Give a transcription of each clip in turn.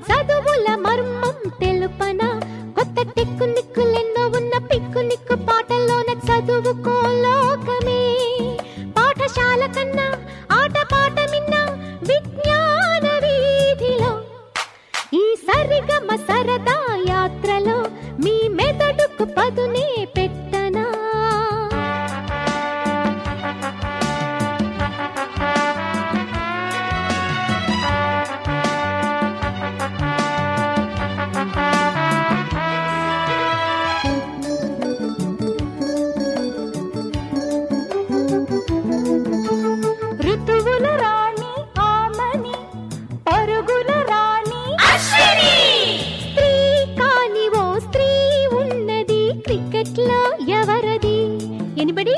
చదువుల మర్మం తెలుపన కొత్త టెక్కు నిక్కులెన్నో ఉన్న పిక్కు నిక్కు పాటల్లోన చదువుకో లోకమే పాఠశాల కన్నా ఆట పాట మిన్న విజ్ఞాన వీధిలో ఈ సరిగమ సరదా యాత్రలో మీ మెదడుకు పదునే పెట్టనా ఋతువుల రాణి ఆమని పరుగుల రాణి స్త్రీ కాని ఓ స్త్రీ ఉన్నది క్రికెట్ లో ఎవరది ఎనిబడి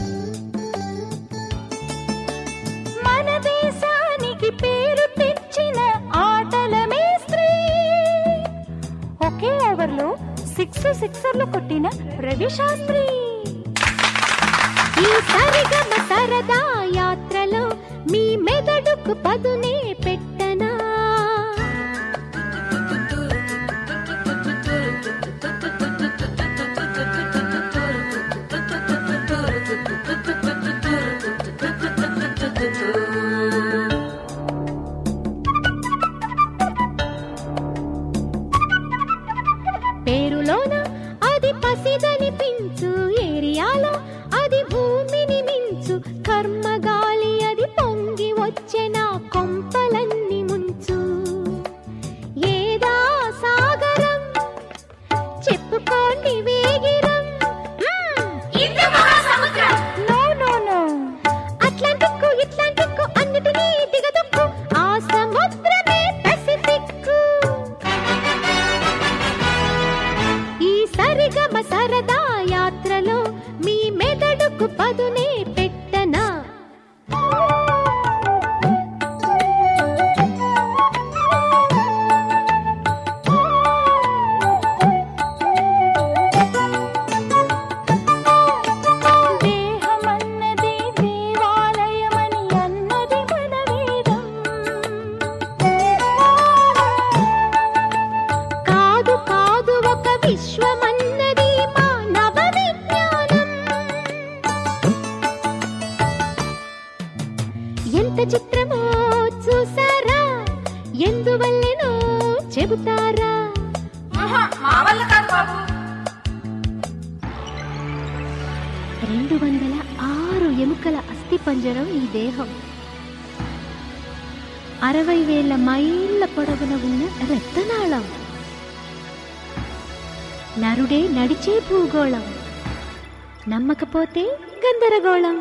మన దేశానికి పేరు తెచ్చిన ఆటలమే స్త్రీ ఒకే ఓవర్లో సిక్స్ సిక్సర్లు కొట్టిన రవి శాస్త్రి ఈ సరిగమ సరదా యాత్రలో మీ మెదడుకు పదునే పెట్టనా పేరులోన అది పసిదనిపించు ఏరియాలో అది భూమిని మించు కర్మగాలి అది పొంగి వచ్చే నా కొంపలన్నీ ముంచు ఏదా సాగరం చెప్పుకోండి వేగిరం నో నో నో అట్లాంటిక్ ఇట్లాంటిక్ అన్నిటినీ దిగదుక్కు ఆ సముద్రమే పెసిఫిక్ ఈ సరిగమ సరదా యాత్రలో మీ మెదడుకు పదునే పెట్టనా దేహమన్నది దేవాలయమని అన్నది మన వేదం కాదు కాదు ఒక విశ్వమన్నది మానవ విజ్ఞానం ఎంత చిత్రమో చూసారా ఎందువల్లెనో చెబుతారా మా వల్ల కాదు బాబు రెండు వందల ఆరు ఎముకల అస్థిపంజరం ఈ దేహం అరవై వేల మైళ్ళ పొడవున ఉన్న రక్తనాళం నరుడే నడిచే భూగోళం నమ్మకపోతే గందరగోళం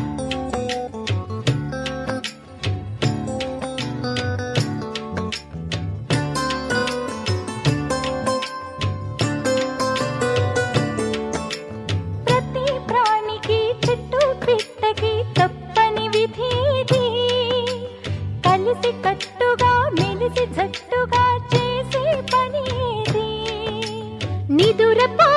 ప్రతి ప్రాణికి చెట్టు పిట్టకి తప్పని విధి ఇది. కలిసి కట్టుగా మెలిసి జట్టుగా చేసే పని ఇది నిదురపో